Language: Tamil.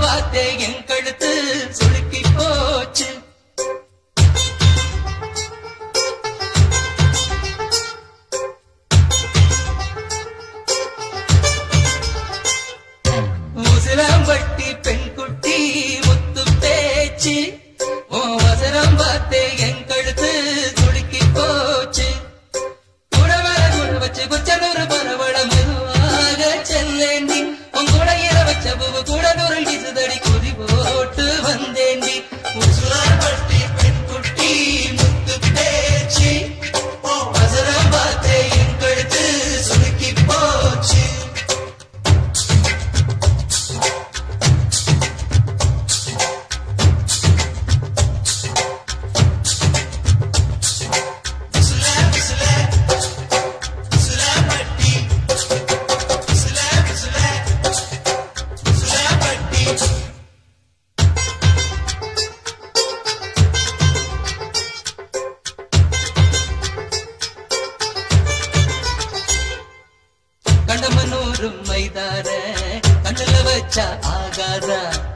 பார்த்தே என் கழுத்து சுளுக்கி போச்சு முசிலம்பட்டி பெண் குட்டி முத்து பேச்சு உன் வசனம் பார்த்தே என் கழுத்து சுளுக்கி போச்சு குடவர குட வச்சு குச்சனூர் பரவட மெதுவாக செல்லேண்டி உன் குடையில வச்ச பூவு கூட நூறில் வீசுதடி குதி போட்டு வந்தேண்டி முசுலாம்பட்டி பெண் குட்டி முத்து பேச்சு உன் வசனம் பார்த்தே என் கழுத்து சுளுக்கி போச்சு கண்டமனூரும் மைதார கண்ணுல வச்சா ஆகாதா